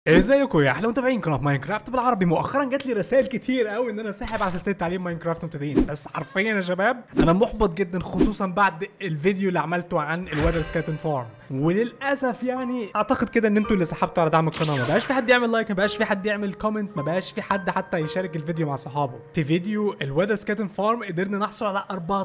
ازيكم يا احلى متابعين قناه ماينكرافت بالعربي مؤخرا جات لي رسائل كتير قوي ان انا ساحب على سلسله تعليم ماينكرافت مبتدئين بس حرفيا يا شباب انا محبط جدا خصوصا بعد الفيديو اللي عملته عن الويدر سكاتن فارم وللاسف يعني اعتقد كده ان انتوا اللي سحبتوا على دعم القناه ما بقاش في حد يعمل لايك ما بقاش في حد يعمل كومنت ما بقاش في حد حتى يشارك الفيديو مع صحابه في فيديو الويدر سكاتن فارم قدرنا نحصل على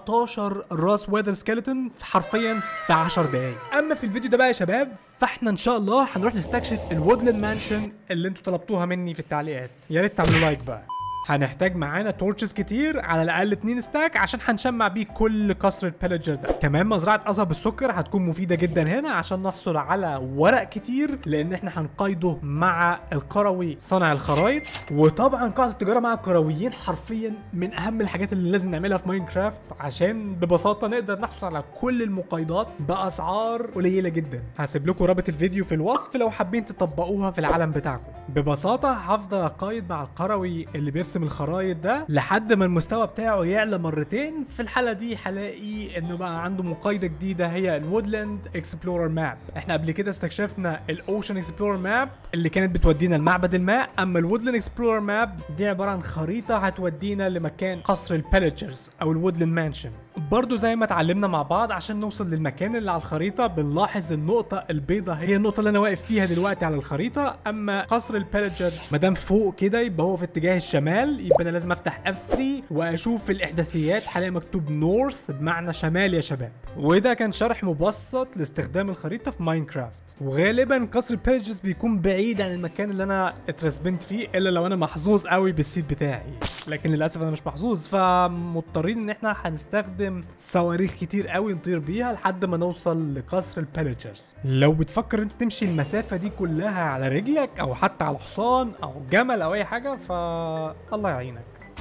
14 راس ويدر سكيلتون حرفيا في 10 دقايق اما في الفيديو ده بقى يا شباب فاحنا ان شاء الله هنروح نستكشف الوودلاند مانشن اللي انتوا طلبتوها مني في التعليقات يا ريت تعملوا لايك بقى هنحتاج معانا تورتشز كتير على الاقل 2 ستاك عشان هنشمع بيه كل قصر البيلجر ده كمان مزرعه قصب السكر هتكون مفيده جدا هنا عشان نحصل على ورق كتير لان احنا هنقايده مع القروي صانع الخرايط وطبعا قاعده التجاره مع القرويين حرفيا من اهم الحاجات اللي لازم نعملها في ماينكرافت عشان ببساطه نقدر نحصل على كل المقايضات باسعار قليله جدا هسيب لكم رابط الفيديو في الوصف لو حابين تطبقوها في العالم بتاعكم ببساطه هفضل اقايد مع القروي اللي بيرسم الخرايط ده لحد ما المستوى بتاعه يعلى مرتين في الحاله دي هلاقي انه بقى عنده مقايضه جديده هي الوودلاند اكسبلورر ماب احنا قبل كده استكشفنا الاوشن اكسبلورر ماب اللي كانت بتودينا لمعبد الماء اما الوودلاند اكسبلورر ماب دي عباره عن خريطه هتودينا لمكان قصر البيلجرز او الوودلاند مانشن برضو زي ما اتعلمنا مع بعض عشان نوصل للمكان اللي على الخريطه بنلاحظ النقطه البيضاء هي النقطه اللي انا واقف فيها دلوقتي على الخريطه اما قصر البيلجر ما دام فوق كده يبقى هو في اتجاه الشمال يبقى انا لازم افتح F3 واشوف في الاحداثيات هلاقي مكتوب نورث بمعنى شمال يا شباب وده كان شرح مبسط لاستخدام الخريطه في ماينكرافت وغالبا قصر البيلجرز بيكون بعيد عن المكان اللي انا اترسبنت فيه الا لو انا محظوظ قوي بالسيت بتاعي لكن للاسف انا مش محظوظ فمضطرين ان احنا هنستخدم صواريخ كتير قوي نطير بيها لحد ما نوصل لقصر البيلجرز لو بتفكر انت تمشي المسافه دي كلها على رجلك او حتى على حصان او جمل او اي حاجه ف الله يعينك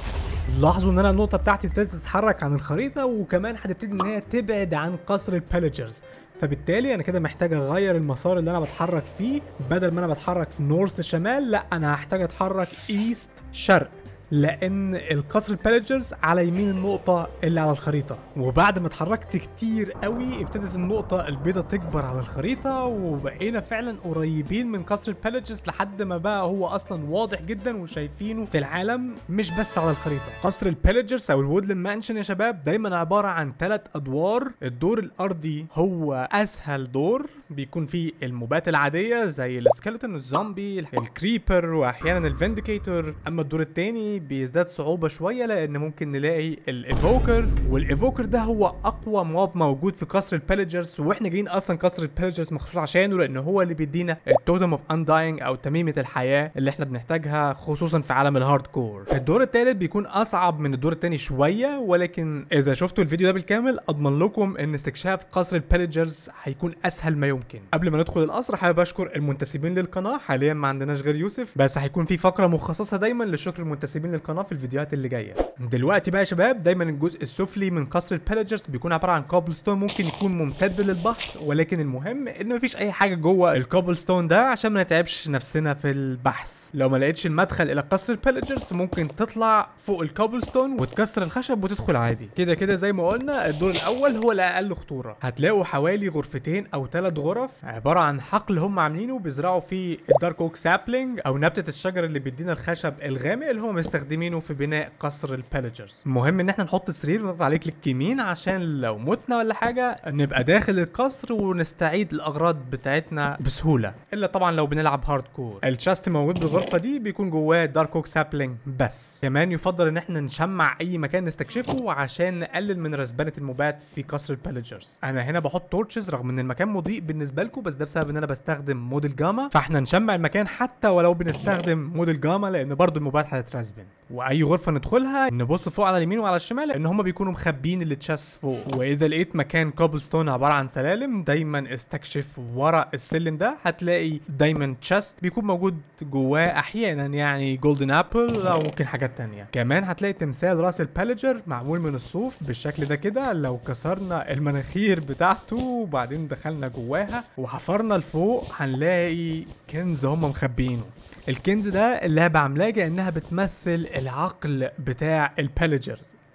لاحظوا ان انا النقطه بتاعتي ابتدت تتحرك عن الخريطه وكمان هتبتدي ان هي تبعد عن قصر البيلجرز فبالتالي انا كده محتاج اغير المسار اللي انا بتحرك فيه بدل ما انا بتحرك في نورث شمال لا انا هحتاج اتحرك ايست شرق لان القصر البيلجرز على يمين النقطه اللي على الخريطه وبعد ما اتحركت كتير قوي ابتدت النقطه البيضاء تكبر على الخريطه وبقينا فعلا قريبين من قصر البيلجرز لحد ما بقى هو اصلا واضح جدا وشايفينه في العالم مش بس على الخريطه قصر البيلجرز او الوودلاند مانشن يا شباب دايما عباره عن ثلاث ادوار الدور الارضي هو اسهل دور بيكون فيه الموبات العاديه زي السكeleton الزومبي الكريبر واحيانا الفينديكيتور اما الدور الثاني بيزداد صعوبة شوية لأن ممكن نلاقي الإيفوكر والإيفوكر ده هو أقوى مواب موجود في قصر البيلجرز وإحنا جايين أصلا قصر البيلجرز مخصوص عشانه لأن هو اللي بيدينا التوتم أوف أنداينج أو تميمة الحياة اللي إحنا بنحتاجها خصوصا في عالم الهارد كور الدور الثالث بيكون أصعب من الدور الثاني شوية ولكن إذا شفتوا الفيديو ده بالكامل أضمن لكم إن استكشاف قصر البيلجرز هيكون أسهل ما يمكن قبل ما ندخل القصر حابب أشكر المنتسبين للقناة حاليا ما عندناش غير يوسف بس هيكون في فقرة مخصصة دايما لشكر المنتسبين للقناه في الفيديوهات اللي جايه دلوقتي بقى يا شباب دايما الجزء السفلي من قصر البيلجرز بيكون عباره عن كوبل ستون ممكن يكون ممتد للبحر ولكن المهم ان مفيش اي حاجه جوه الكوبل ستون ده عشان ما نتعبش نفسنا في البحث لو ما لقيتش المدخل الى قصر البيلجرز ممكن تطلع فوق الكوبل ستون وتكسر الخشب وتدخل عادي كده كده زي ما قلنا الدور الاول هو الاقل خطوره هتلاقوا حوالي غرفتين او ثلاث غرف عباره عن حقل هم عاملينه بيزرعوا فيه الدارك اوك سابلينج او نبته الشجر اللي بيدينا الخشب الغامق اللي هم مستخدمينه في بناء قصر البيلجرز المهم ان احنا نحط سرير ونضغط عليه كليك يمين عشان لو متنا ولا حاجه نبقى داخل القصر ونستعيد الاغراض بتاعتنا بسهوله الا طبعا لو بنلعب هارد كور الشاست موجود بالغرفه دي بيكون جواه دارك اوك سابلينج بس كمان يفضل ان احنا نشمع اي مكان نستكشفه عشان نقلل من رسبنه الموبات في قصر البيلجرز انا هنا بحط تورتشز رغم ان المكان مضيء بالنسبه لكم بس ده بسبب ان انا بستخدم موديل جاما فاحنا نشمع المكان حتى ولو بنستخدم موديل جاما لان برضو الموبات هتترسبن واي غرفه ندخلها نبص فوق على اليمين وعلى الشمال لان هم بيكونوا مخبيين اللي تشاس فوق واذا لقيت مكان كوبل ستون عباره عن سلالم دايما استكشف ورا السلم ده هتلاقي دايما تشاست بيكون موجود جواه احيانا يعني جولدن ابل او ممكن حاجات تانية كمان هتلاقي تمثال راس البالجر معمول من الصوف بالشكل ده كده لو كسرنا المناخير بتاعته وبعدين دخلنا جواها وحفرنا لفوق هنلاقي كنز هم مخبيينه الكنز ده اللعبة عاملاه كأنها بتمثل العقل بتاع البالجرز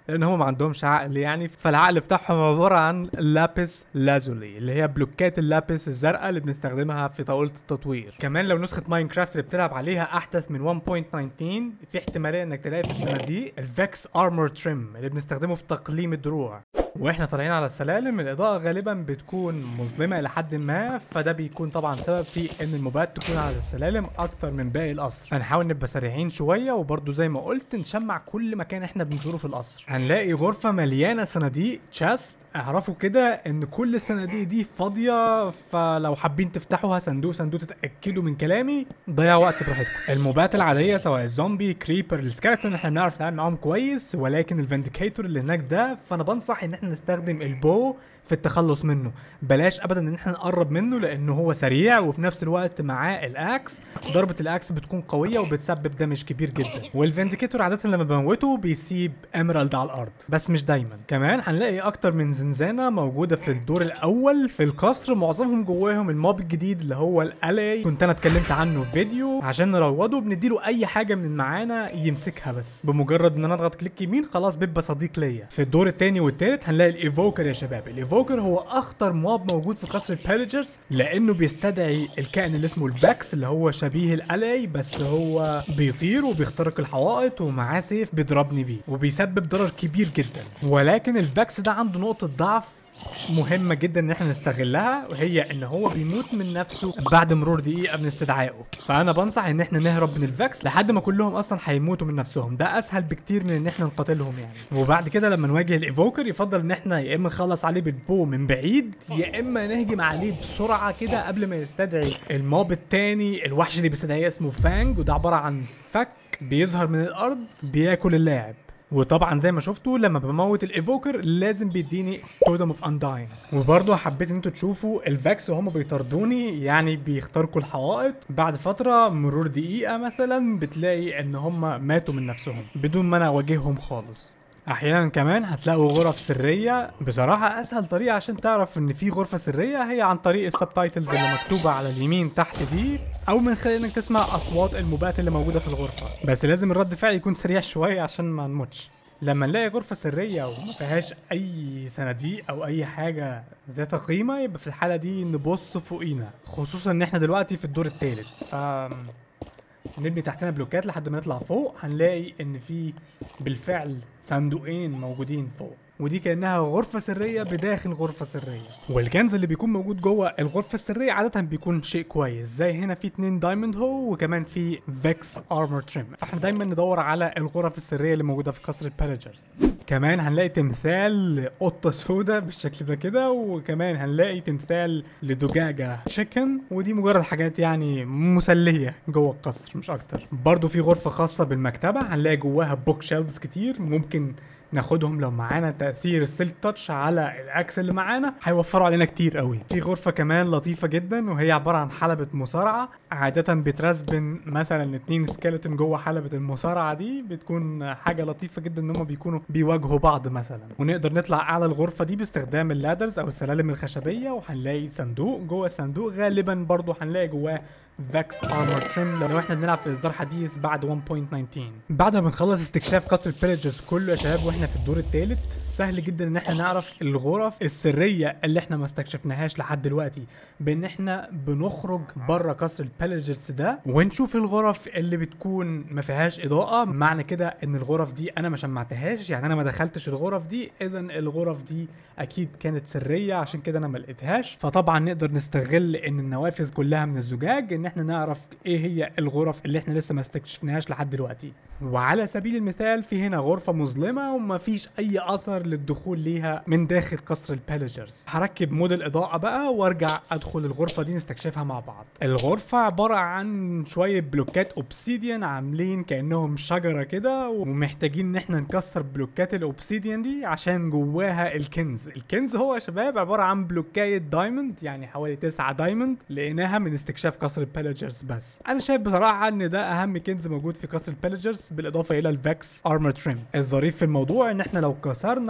لان هم ما عندهمش عقل يعني فالعقل بتاعهم عباره عن لابس لازولي اللي هي بلوكات اللابس الزرقاء اللي بنستخدمها في طاوله التطوير كمان لو نسخه ماينكرافت اللي بتلعب عليها احدث من 1.19 في احتماليه انك تلاقي في الصناديق الفيكس ارمور تريم اللي بنستخدمه في تقليم الدروع واحنا طالعين على السلالم الاضاءه غالبا بتكون مظلمه الى حد ما فده بيكون طبعا سبب في ان الموبات تكون على السلالم اكتر من باقي القصر هنحاول نبقى سريعين شويه وبرده زي ما قلت نشمع كل مكان احنا بنزوره في القصر هنلاقي غرفه مليانه صناديق تشاست اعرفوا كده ان كل الصناديق دي فاضيه فلو حابين تفتحوها صندوق صندوق تتاكدوا من كلامي ضيعوا وقت براحتكم الموبات العاديه سواء الزومبي كريبر السكeleton احنا بنعرف نتعامل معاهم كويس ولكن الفنديكيتور اللي هناك ده فانا بنصح ان احنا نستخدم البو في التخلص منه بلاش ابدا ان احنا نقرب منه لانه هو سريع وفي نفس الوقت معاه الاكس ضربه الاكس بتكون قويه وبتسبب دمج كبير جدا والفنديكيتور عاده لما بموته بيسيب اميرالد على الارض بس مش دايما كمان هنلاقي اكتر من زنزانه موجوده في الدور الاول في القصر معظمهم جواهم الموب الجديد اللي هو الالي كنت انا اتكلمت عنه في فيديو عشان نروضه بنديله اي حاجه من معانا يمسكها بس بمجرد ان انا اضغط كليك يمين خلاص بيبقى صديق ليا في الدور الثاني والثالث هنلاقي الايفوكر يا شباب الايفوكر هو اخطر مواب موجود في قصر البيلجرز لانه بيستدعي الكائن اللي اسمه الباكس اللي هو شبيه الالي بس هو بيطير وبيخترق الحوائط ومعاه سيف بيضربني بيه وبيسبب ضرر كبير جدا ولكن الباكس ده عنده نقطه ضعف مهمة جدا ان احنا نستغلها وهي ان هو بيموت من نفسه بعد مرور دقيقة من استدعائه فانا بنصح ان احنا نهرب من الفاكس لحد ما كلهم اصلا هيموتوا من نفسهم ده اسهل بكتير من ان احنا نقاتلهم يعني وبعد كده لما نواجه الايفوكر يفضل ان احنا يا اما نخلص عليه بالبو من بعيد يا اما نهجم عليه بسرعة كده قبل ما يستدعي الموب التاني الوحش اللي بيستدعيه اسمه فانج وده عبارة عن فك بيظهر من الارض بياكل اللاعب وطبعا زي ما شفتوا لما بموت الايفوكر لازم بيديني تودم اوف انداين وبرضه حبيت ان انتوا تشوفوا الفاكس وهم بيطاردوني يعني بيخترقوا الحوائط بعد فتره مرور دقيقه مثلا بتلاقي ان هم ماتوا من نفسهم بدون ما انا اواجههم خالص احيانا كمان هتلاقوا غرف سريه بصراحه اسهل طريقه عشان تعرف ان في غرفه سريه هي عن طريق السبتايتلز اللي مكتوبه على اليمين تحت دي او من خلال انك تسمع اصوات الموبات اللي موجوده في الغرفه بس لازم الرد فعل يكون سريع شويه عشان ما نموتش لما نلاقي غرفة سرية وما فيهاش أي صناديق أو أي حاجة ذات قيمة يبقى في الحالة دي نبص فوقينا خصوصا إن إحنا دلوقتي في الدور التالت ف نبني تحتنا بلوكات لحد ما نطلع فوق هنلاقي ان في بالفعل صندوقين موجودين فوق ودي كانها غرفه سريه بداخل غرفه سريه والكنز اللي بيكون موجود جوه الغرفه السريه عاده بيكون شيء كويس زي هنا في اتنين دايموند هو وكمان في فيكس ارمور تريم فاحنا دايما ندور على الغرف السريه اللي موجوده في قصر البيلجرز كمان هنلاقي تمثال قطه سودا بالشكل ده كده وكمان هنلاقي تمثال لدجاجه تشيكن ودي مجرد حاجات يعني مسليه جوه القصر مش اكتر برضو في غرفه خاصه بالمكتبه هنلاقي جواها بوك شيلفز كتير ممكن ناخدهم لو معانا تاثير السلك تاتش على الاكس اللي معانا هيوفروا علينا كتير قوي في غرفه كمان لطيفه جدا وهي عباره عن حلبه مصارعه عاده بترسبن مثلا اتنين سكيلتون جوه حلبه المصارعه دي بتكون حاجه لطيفه جدا ان هم بيكونوا بيواجهوا بعض مثلا ونقدر نطلع اعلى الغرفه دي باستخدام اللادرز او السلالم الخشبيه وهنلاقي صندوق جوه الصندوق غالبا برضو هنلاقي جواه فاكس ارمور تريم لو احنا بنلعب في اصدار حديث بعد 1.19 بعد ما بنخلص استكشاف قصر البيلجرز كله يا شباب واحنا في الدور الثالث سهل جدا ان احنا نعرف الغرف السريه اللي احنا ما استكشفناهاش لحد دلوقتي بان احنا بنخرج بره قصر البيلجرز ده ونشوف الغرف اللي بتكون ما فيهاش اضاءه معنى كده ان الغرف دي انا ما شمعتهاش يعني انا ما دخلتش الغرف دي اذا الغرف دي اكيد كانت سريه عشان كده انا ما لقيتهاش فطبعا نقدر نستغل ان النوافذ كلها من الزجاج ان احنا نعرف ايه هي الغرف اللي احنا لسه ما استكشفناهاش لحد دلوقتي وعلى سبيل المثال في هنا غرفه مظلمه وما فيش اي اثر للدخول ليها من داخل قصر البيلجرز هركب مود الاضاءه بقى وارجع ادخل الغرفه دي نستكشفها مع بعض الغرفه عباره عن شويه بلوكات اوبسيديان عاملين كانهم شجره كده ومحتاجين ان احنا نكسر بلوكات الاوبسيديان دي عشان جواها الكنز الكنز هو يا شباب عباره عن بلوكايه دايموند يعني حوالي 9 دايموند لقيناها من استكشاف قصر البيلجرز بس انا شايف بصراحه ان ده اهم كنز موجود في قصر البيلجرز بالاضافه الى الفاكس ارمور تريم الظريف في الموضوع ان احنا لو كسرنا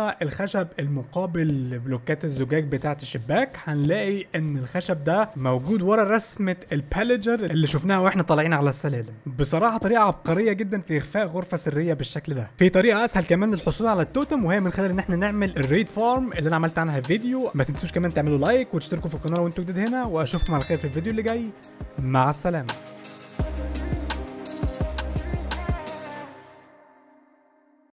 طلعنا الخشب المقابل لبلوكات الزجاج بتاعه الشباك هنلاقي ان الخشب ده موجود ورا رسمه الباليجر اللي شفناها واحنا طالعين على السلالم بصراحه طريقه عبقريه جدا في اخفاء غرفه سريه بالشكل ده في طريقه اسهل كمان للحصول على التوتم وهي من خلال ان احنا نعمل الريد فارم اللي انا عملت عنها فيديو ما تنسوش كمان تعملوا لايك وتشتركوا في القناه لو انتوا جديد هنا واشوفكم على خير في الفيديو اللي جاي مع السلامه